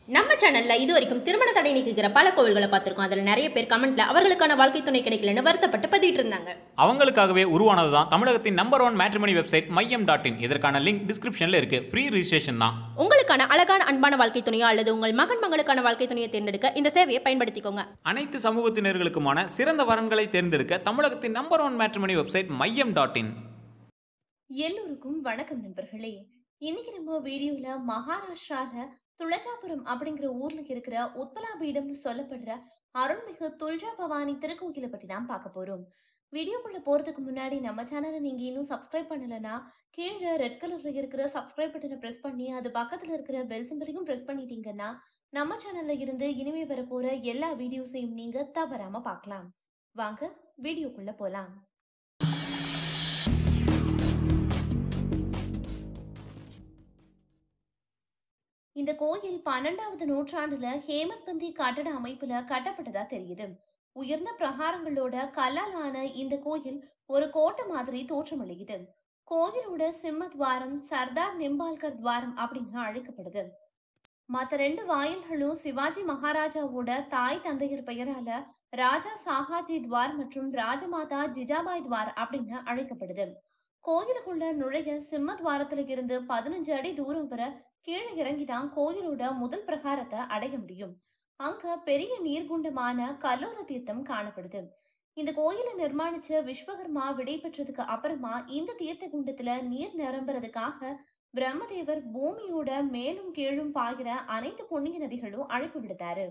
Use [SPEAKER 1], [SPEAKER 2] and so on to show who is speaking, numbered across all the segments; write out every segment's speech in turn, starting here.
[SPEAKER 1] நம்ம சேனல்ல இது வரைக்கும் திருமண தடை நீக்குகிற பல கோவில்களை பார்த்திருக்கோம் அதுல நிறைய பேர் கமெண்ட்ல அவர்களுக்கான வாழ்க்கை துணை கிடைக்கலன்னு வருத்தப்பட்டு பதிவிட்டு இருந்தாங்க
[SPEAKER 2] அவங்களுக்காகவே உருவானதுதான் தமிழகத்தின் number one matrimony website Maiyam dot in இதற்கான லிங்க் டிஸ்கிரிப்ஷன்ல இருக்கு ஃப்ரீ ரிஜிஸ்ட்ரேஷன் தான்
[SPEAKER 1] உங்களுக்கான அழகான அன்பான வாழ்க்கை துணையோ அல்லது உங்கள் மகன் மகளுக்கான வாழ்க்கை துணையை தேர்ந்தெடுக்க இந்த சேவையை பயன்படுத்திக்கோங்க
[SPEAKER 2] அனைத்து சமூகத்தினர்களுக்குமான சிறந்த வரன்களை தேர்ந்தெடுக்க தமிழகத்தின் number one matrimony website Maiyam dot in
[SPEAKER 3] எல்லோருக்கும் வணக்கம் நண்பர்களே இன்னைக்கு நம்ம வீடியோல மகாராஷ்டிரால துளஜாபுரம் அப்படிங்கிற ஊர்ல இருக்கிற உத்பலா பீடம்னு சொல்லப்படுற அருள்மிகு துல்ஜா பவானி திருக்கோயிலை பத்தி தான் பார்க்க போறோம் வீடியோக்குள்ள போறதுக்கு முன்னாடி நம்ம சேனலை நீங்க இன்னும் சப்ஸ்கிரைப் பண்ணலனா கீழே ரெட் கலர்ல இருக்கிற சப்ஸ்கிரைப் பட்டனை பிரஸ் பண்ணி அது பக்கத்துல இருக்கிற பெல் சிம்பரையும் பிரஸ் பண்ணிட்டீங்கன்னா நம்ம சேனல்ல இருந்து இனிமே வர போற எல்லா வீடியோஸையும் நீங்க தவறாம பார்க்கலாம் வாங்க வீடியோக்குள்ள போலாம் இந்த கோயில் பன்னெண்டாவது நூற்றாண்டுல ஹேமத்பந்தி கட்டட அமைப்புல கட்டப்பட்டதா தெரியுது உயர்ந்த பிரகாரங்களோட கல்லால் ஆன இந்த கோயில் ஒரு கோட்டை மாதிரி தோற்றமளிக்குது கோயிலோட சிம்ம துவாரம் சர்தார் நிம்பால்கர் துவாரம் அப்படின்னு அழைக்கப்படுது மத்த ரெண்டு வாயில்களும் சிவாஜி மகாராஜாவோட தாய் தந்தையர் பெயரால ராஜா சாஹாஜி துவார் மற்றும் ராஜமாதா ஜிஜாபாய் துவார் அப்படின்னு அழைக்கப்படுது கோயிலுக்குள்ள நுழைய சிம்ம துவாரத்துல இருந்து பதினஞ்சு அடி தூரம் வரை கீழே இறங்கிதான் கோயிலோட முதல் பிரகாரத்தை அடைய முடியும் அங்க பெரிய நீர்குண்டமான கல்லோர தீர்த்தம் காணப்படுது இந்த கோயிலை நிர்மாணிச்ச விஸ்வகர்மா விடை பெற்றதுக்கு அப்புறமா இந்த தீர்த்த குண்டத்துல நீர் நிரம்புறதுக்காக பிரம்மதேவர் பூமியோட மேலும் கீழும் பாய்கிற அனைத்து புண்ணிய நதிகளும் அழைப்பு விடுத்தாரு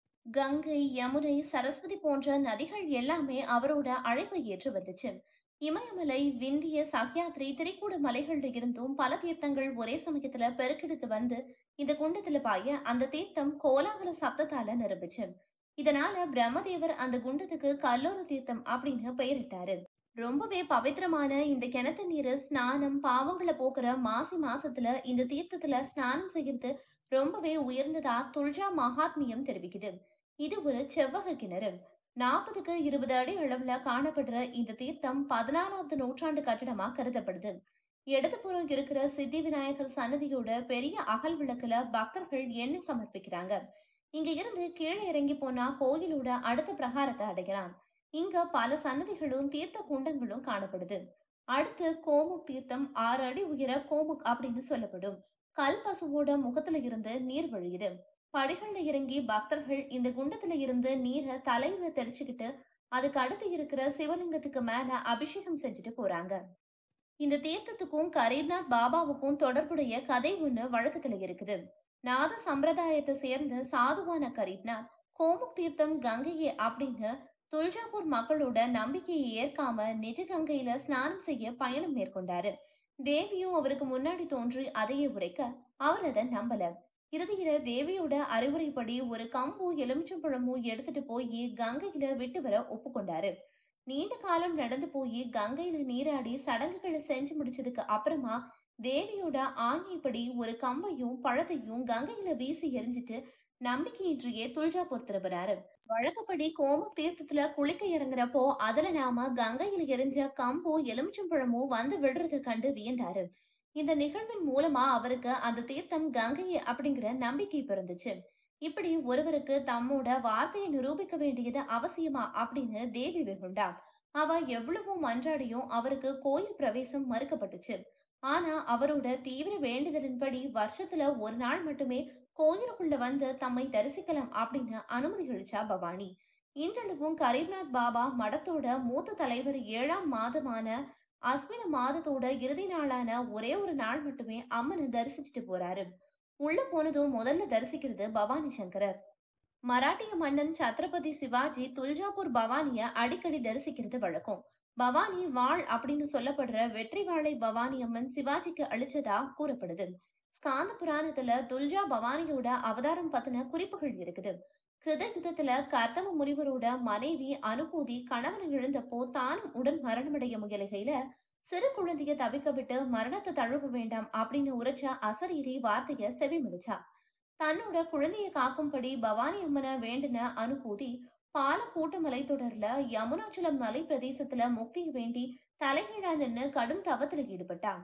[SPEAKER 3] கங்கை யமுனை சரஸ்வதி போன்ற நதிகள் எல்லாமே அவரோட அழைப்பை ஏற்று வந்துச்சு இமயமலை விந்திய சஹ்யாத்ரி திரிகூட மலைகள்ல இருந்தும் பல தீர்த்தங்கள் ஒரே சமயத்துல பெருக்கெடுத்து வந்து இந்த குண்டத்துல பாய அந்த தீர்த்தம் கோலாகல சப்தத்தால நிரம்பிச்சு இதனால பிரம்மதேவர் அந்த குண்டத்துக்கு கல்லோர தீர்த்தம் அப்படின்னு பெயரிட்டாரு ரொம்பவே பவித்திரமான இந்த கிணத்து நீர் ஸ்நானம் பாவங்களை போக்குற மாசி மாசத்துல இந்த தீர்த்தத்துல ஸ்நானம் செய்யறது ரொம்பவே உயர்ந்ததா துல்ஜா மகாத்மியம் தெரிவிக்குது இது ஒரு செவ்வக கிணறு நாற்பதுக்கு இருபது அடி அளவுல காணப்படுற இந்த தீர்த்தம் பதினாலாவது நூற்றாண்டு கட்டடமா கருதப்படுது இடதுபுறம் இருக்கிற சித்தி விநாயகர் சன்னதியோட பெரிய அகல் விளக்குல பக்தர்கள் எண்ணெய் சமர்ப்பிக்கிறாங்க இங்க இருந்து கீழே இறங்கி போனா கோயிலோட அடுத்த பிரகாரத்தை அடையலாம் இங்க பல சன்னதிகளும் தீர்த்த குண்டங்களும் காணப்படுது அடுத்து கோமுக் தீர்த்தம் ஆறு அடி உயர கோமுக் அப்படின்னு சொல்லப்படும் கல் பசுவோட முகத்துல இருந்து நீர் வழியுது படிகள்ல இறங்கி பக்தர்கள் இந்த குண்டத்துல இருந்து நீரை தலையில தெளிச்சுக்கிட்டு அதுக்கு அடுத்து இருக்கிற சிவலிங்கத்துக்கு மேல அபிஷேகம் செஞ்சுட்டு போறாங்க இந்த தீர்த்தத்துக்கும் கரீப்நாத் பாபாவுக்கும் தொடர்புடைய கதை ஒண்ணு வழக்கத்துல இருக்குது நாத சம்பிரதாயத்தை சேர்ந்த சாதுவான கரீப்நாத் கோமுக் தீர்த்தம் கங்கையே அப்படின்னு துல்ஜாபூர் மக்களோட நம்பிக்கையை ஏற்காம நிஜ கங்கையில ஸ்நானம் செய்ய பயணம் மேற்கொண்டாரு தேவியும் அவருக்கு முன்னாடி தோன்றி அதையே உரைக்க அவர் அதை நம்பல இறுதியில தேவியோட அறிவுரைப்படி ஒரு கம்பு எலுமிச்சம்பழமும் எடுத்துட்டு போய் கங்கையில விட்டு வர ஒப்புக்கொண்டாரு நீண்ட காலம் நடந்து போய் கங்கையில நீராடி சடங்குகளை செஞ்சு முடிச்சதுக்கு அப்புறமா தேவியோட ஆணைப்படி ஒரு கம்பையும் பழத்தையும் கங்கையில வீசி எரிஞ்சிட்டு நம்பிக்கையின்றியே துல்ஜாபூர் திரும்பினாரு வழக்கப்படி கோமுக் தீர்த்தத்துல குளிக்க இறங்குறப்போ அதுல நாம கங்கையில எரிஞ்ச கம்போ எலுமிச்சம்பழமோ வந்து விடுறத கண்டு வியந்தாரு இந்த நிகழ்வின் மூலமா அவருக்கு அந்த தீர்த்தம் கங்கையே அப்படிங்கிற நம்பிக்கை பிறந்துச்சு இப்படி ஒருவருக்கு தம்மோட வார்த்தையை நிரூபிக்க வேண்டியது அவசியமா அப்படின்னு தேவி வெகுண்டா அவ எவ்வளவோ மன்றாடியும் அவருக்கு கோயில் பிரவேசம் மறுக்கப்பட்டுச்சு ஆனா அவரோட தீவிர வேண்டுதலின்படி வருஷத்துல ஒரு நாள் மட்டுமே கோயிலுக்குள்ள வந்து தம்மை தரிசிக்கலாம் அப்படின்னு அனுமதி அளிச்சா பவானி இன்றளவும் கரீம்நாத் பாபா மடத்தோட மூத்த தலைவர் ஏழாம் மாதமான அஸ்வின மாதத்தோட இறுதி நாளான ஒரே ஒரு நாள் மட்டுமே அம்மனை தரிசிச்சுட்டு போறாரு உள்ள போனதும் முதல்ல தரிசிக்கிறது பவானி சங்கரர் மராட்டிய மன்னன் சத்ரபதி சிவாஜி துல்ஜாபூர் பவானிய அடிக்கடி தரிசிக்கிறது வழக்கம் பவானி வாள் அப்படின்னு சொல்லப்படுற வெற்றி வாளை பவானி அம்மன் சிவாஜிக்கு அளிச்சதா கூறப்படுது ஸ்காந்த புராணத்துல துல்ஜா பவானியோட அவதாரம் பத்தின குறிப்புகள் இருக்குது கிருத யுத்தத்துல கர்த்தம முனிவரோட மனைவி அனுபூதி கணவனை இழந்தப்போ தானும் உடன் மரணமடைய முயலுகையில சிறு குழந்தைய தவிக்க விட்டு மரணத்தை தழுவ வேண்டாம் அப்படின்னு உரைச்ச அசரீரி வார்த்தைய செவிமடிச்சா தன்னோட குழந்தைய காக்கும்படி பவானி அம்மனை வேண்டின அனுபூதி பாலக்கூட்ட மலைத்தொடர்ல யமுனாச்சலம் மலை பிரதேசத்துல முக்தியை வேண்டி தலைகீழா நின்னு கடும் தவத்துல ஈடுபட்டான்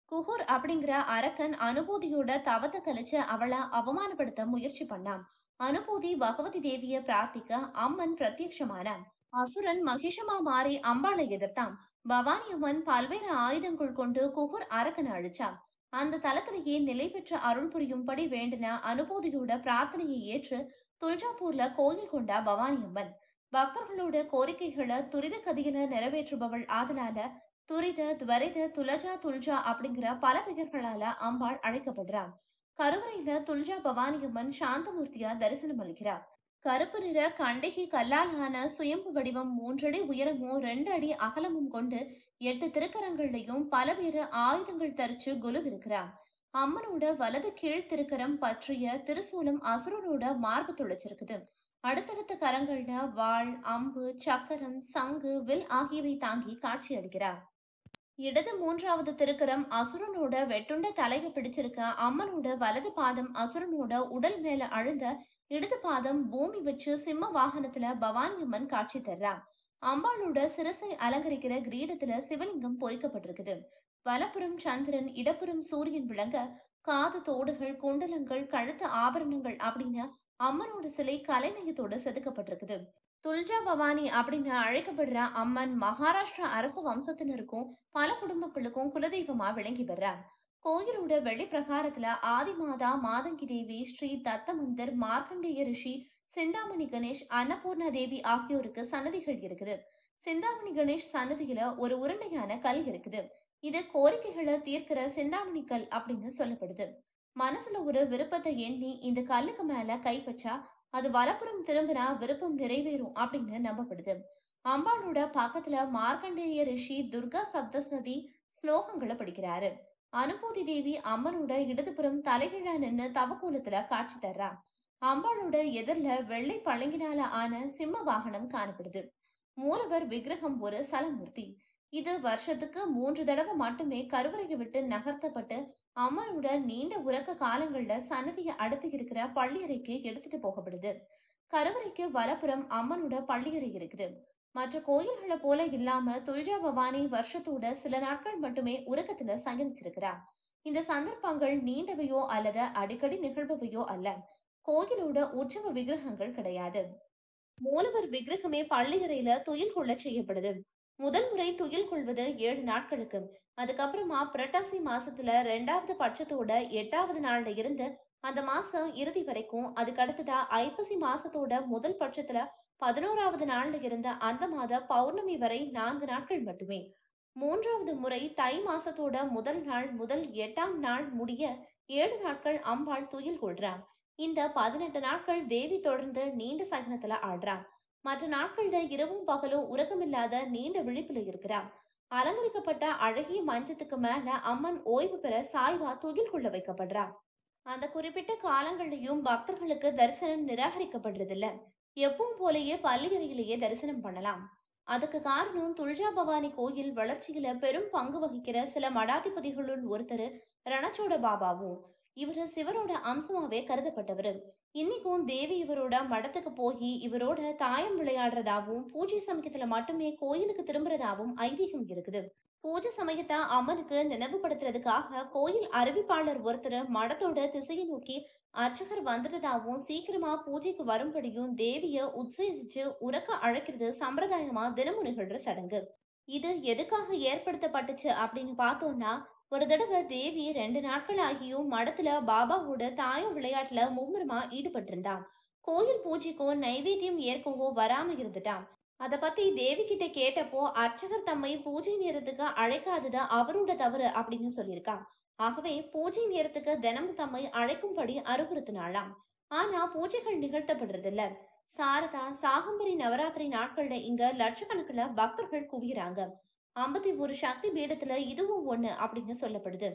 [SPEAKER 3] குஹூர் அப்படிங்கிற அரக்கன் அனுபூதியோட தவத்தை கழிச்சு அவளை அவமானப்படுத்த முயற்சி பண்ணான் அனுபூதி பகவதி தேவிய பிரார்த்திக்க அம்மன் பிரத்யட்சமானான் அசுரன் மகிஷமா மாறி அம்பாளை எதிர்த்தான் பவானி அம்மன் பல்வேறு ஆயுதங்கள் கொண்டு குஹூர் அரக்கனை அழிச்சான் அந்த தலத்திலேயே நிலை பெற்ற அருள் புரியும்படி வேண்டின அனுபூதியோட பிரார்த்தனையை ஏற்று துல்ஜாப்பூர்ல கோயில் கொண்டா பவானி அம்மன் பக்தர்களோட கோரிக்கைகளை துரித கதியில நிறைவேற்றுபவள் ஆதலால துரித துவரித துலஜா துல்ஜா அப்படிங்கிற பல பெயர்களால அம்பாள் அழைக்கப்படுறாள் கருவறையில துல்ஜா பவானியம்மன் சாந்தமூர்த்தியா தரிசனம் அளிக்கிறார் கருப்பு நிற கண்டிகை கல்லால் ஆன சுயம்பு வடிவம் மூன்றடி உயரமும் ரெண்டு அடி அகலமும் கொண்டு எட்டு திருக்கரங்கள்லையும் பலவேறு ஆயுதங்கள் தரிச்சு குலுவிருக்கிறார் அம்மனோட வலது கீழ் திருக்கரம் பற்றிய திருசூலம் அசுரனோட மார்பு துளைச்சிருக்குது அடுத்தடுத்த கரங்கள்ல வாள் அம்பு சக்கரம் சங்கு வில் ஆகியவை தாங்கி காட்சி அளிக்கிறார் இடது மூன்றாவது திருக்கரம் அசுரனோட வெட்டுண்ட தலையை பிடிச்சிருக்க அம்மனோட வலது பாதம் அசுரனோட உடல் மேல அழுந்த இடது பாதம் பூமி வச்சு சிம்ம வாகனத்துல பவானி அம்மன் காட்சி தர்றா அம்பாளோட சிரசை அலங்கரிக்கிற கிரீடத்துல சிவலிங்கம் பொறிக்கப்பட்டிருக்குது வலப்புறம் சந்திரன் இடப்புறம் சூரியன் விளங்க காது தோடுகள் குண்டலங்கள் கழுத்து ஆபரணங்கள் அப்படின்னு அம்மனோட சிலை கலைநயத்தோட செதுக்கப்பட்டிருக்குது துல்ஜா பவானி அப்படின்னு அழைக்கப்படுற அம்மன் மகாராஷ்டிரா அரச வம்சத்தினருக்கும் பல குடும்பங்களுக்கும் குலதெய்வமா விளங்கி வர்றா கோயிலோட வெளி பிரகாரத்துல ஆதிமாதா மாதங்கி தேவி ஸ்ரீ தத்த மந்தர் மார்க்கண்டேய ரிஷி சிந்தாமணி கணேஷ் அன்னபூர்ணா தேவி ஆகியோருக்கு சன்னதிகள் இருக்குது சிந்தாமணி கணேஷ் சன்னதியில ஒரு உருண்டையான கல் இருக்குது இது கோரிக்கைகளை தீர்க்கிற சிந்தாமணி கல் அப்படின்னு சொல்லப்படுது மனசுல ஒரு விருப்பத்தை எண்ணி இந்த கல்லுக்கு மேல கை வச்சா அது வலப்புறம் திரும்பினா விருப்பம் நிறைவேறும் அப்படின்னு நம்பப்படுது அம்பாளோட பக்கத்துல மார்க்கண்டேய ரிஷி துர்கா சப்தசதி ஸ்லோகங்களை படிக்கிறாரு அனுபூதி தேவி அம்மனோட இடதுபுறம் தலைகீழா நின்னு தவக்கோலத்துல காட்சி தர்றா அம்பாளோட எதிரில வெள்ளை பழங்கினால ஆன சிம்ம வாகனம் காணப்படுது மூலவர் விக்கிரகம் ஒரு சலமூர்த்தி இது வருஷத்துக்கு மூன்று தடவை மட்டுமே கருவறையை விட்டு நகர்த்தப்பட்டு அம்மனோட நீண்ட உறக்க காலங்கள்ல சன்னதியை அடுத்து இருக்கிற பள்ளியறைக்கு எடுத்துட்டு போகப்படுது கருவறைக்கு வலப்புறம் அம்மனோட பள்ளியறை இருக்குது மற்ற கோயில்களை போல இல்லாம துல்ஜா பவானி வருஷத்தோட சில நாட்கள் மட்டுமே உறக்கத்துல சங்கரிச்சிருக்கிறா இந்த சந்தர்ப்பங்கள் நீண்டவையோ அல்லது அடிக்கடி நிகழ்பவையோ அல்ல கோயிலோட உற்சவ விக்கிரகங்கள் கிடையாது மூலவர் விக்கிரகமே பள்ளியறையில துயில் கொள்ள செய்யப்படுது முதல் முறை துயில் கொள்வது ஏழு நாட்களுக்கு அதுக்கப்புறமா புரட்டாசி மாசத்துல ரெண்டாவது பட்சத்தோட எட்டாவது நாள்ல இருந்து அந்த மாசம் இறுதி வரைக்கும் அதுக்கு அடுத்ததா ஐப்பசி மாசத்தோட முதல் பட்சத்துல பதினோராவது நாள்ல இருந்த அந்த மாத பௌர்ணமி வரை நான்கு நாட்கள் மட்டுமே மூன்றாவது முறை தை மாசத்தோட முதல் நாள் முதல் எட்டாம் நாள் முடிய ஏழு நாட்கள் அம்பாள் துயில் கொள்றான் இந்த பதினெட்டு நாட்கள் தேவி தொடர்ந்து நீண்ட சகனத்துல ஆடுறா மற்ற நாட்கள்ல இரவும் பகலும் உறக்கமில்லாத நீண்ட விழிப்புல இருக்கிறா அலங்கரிக்கப்பட்ட அழகிய மஞ்சத்துக்கு மேல அம்மன் ஓய்வு பெற சாய்வா துயில் கொள்ள வைக்கப்படுறா அந்த குறிப்பிட்ட காலங்கள்லயும் பக்தர்களுக்கு தரிசனம் நிராகரிக்கப்படுறதில்ல எப்பவும் போலயே பள்ளியறையிலேயே தரிசனம் பண்ணலாம் அதுக்கு காரணம் துல்ஜா பவானி கோயில் வளர்ச்சியில பெரும் பங்கு வகிக்கிற சில மடாதிபதிகளுள் ஒருத்தர் ரணச்சோட பாபாவும் இவரு சிவரோட அம்சமாவே கருதப்பட்டவர் இன்னைக்கும் தேவி இவரோட மடத்துக்கு போய் இவரோட தாயம் விளையாடுறதாவும் பூஜை சமயத்துல மட்டுமே கோயிலுக்கு திரும்புறதாவும் ஐதீகம் இருக்குது பூஜை சமயத்தை அம்மனுக்கு நினைவுபடுத்துறதுக்காக கோயில் அறிவிப்பாளர் ஒருத்தர் மடத்தோட திசையை நோக்கி அர்ச்சகர் வந்துட்டதாவும் சீக்கிரமா பூஜைக்கு வரும்படியும் தேவிய உத்சேசிச்சு உறக்க அழைக்கிறது சம்பிரதாயமா தினமும் நிகழ்ற சடங்கு இது எதுக்காக ஏற்படுத்தப்பட்டுச்சு அப்படின்னு பார்த்தோம்னா ஒரு தடவை தேவி ரெண்டு நாட்கள் ஆகியும் மடத்துல பாபாவோட தாயம் விளையாட்டுல மும்முரமா ஈடுபட்டிருந்தான் கோயில் பூஜைக்கோ நைவேத்தியம் ஏற்கவோ வராம இருந்துட்டான் அத பத்தி தேவி கிட்ட கேட்டப்போ அர்ச்சகர் தம்மை பூஜை நேரத்துக்கு அழைக்காதது அவரோட தவறு அப்படின்னு சொல்லியிருக்கான் ஆகவே பூஜை நேரத்துக்கு தினமும் தம்மை அழைக்கும்படி அறிவுறுத்தினாளாம் ஆனா பூஜைகள் நிகழ்த்தப்படுறதில்ல சாரதா சாகம்பரி நவராத்திரி நாட்கள்ல இங்க லட்சக்கணக்குல பக்தர்கள் குவியறாங்க ஐம்பத்தி ஒரு சக்தி பீடத்துல இதுவும் ஒண்ணு அப்படின்னு சொல்லப்படுது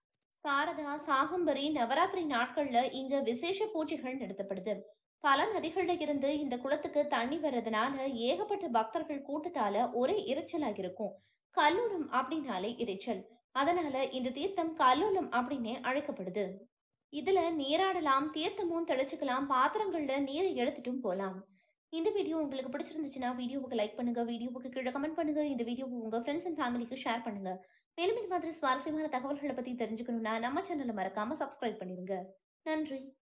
[SPEAKER 3] சாரதா சாகம்பரி நவராத்திரி நாட்கள்ல இங்க விசேஷ பூஜைகள் நடத்தப்படுது பல நதிகள்ல இருந்து இந்த குளத்துக்கு தண்ணி வர்றதுனால ஏகப்பட்ட பக்தர்கள் கூட்டத்தால ஒரே இரைச்சலா இருக்கும் கல்லூரம் அப்படின்னாலே இரைச்சல் அதனால இந்த தீர்த்தம் கல்லூலம் அப்படின்னே அழைக்கப்படுது இதுல நீராடலாம் தீர்த்தமும் தெளிச்சுக்கலாம் பாத்திரங்கள்ல நீரை எடுத்துட்டும் போலாம் இந்த வீடியோ உங்களுக்கு பிடிச்சிருந்துச்சுன்னா வீடியோவுக்கு லைக் பண்ணுங்க வீடியோவுக்கு கீழே கமெண்ட் பண்ணுங்க இந்த வீடியோவை உங்க ஃப்ரெண்ட்ஸ் அண்ட் ஃபேமிலிக்கு ஷேர் பண்ணுங்க மேலும் இது மாதிரி சுவாரஸ்யமான தகவல்களை பத்தி தெரிஞ்சுக்கணும்னா நம்ம சேனலை மறக்காம சப்ஸ்கிரைப் பண்ணிருங்க நன்றி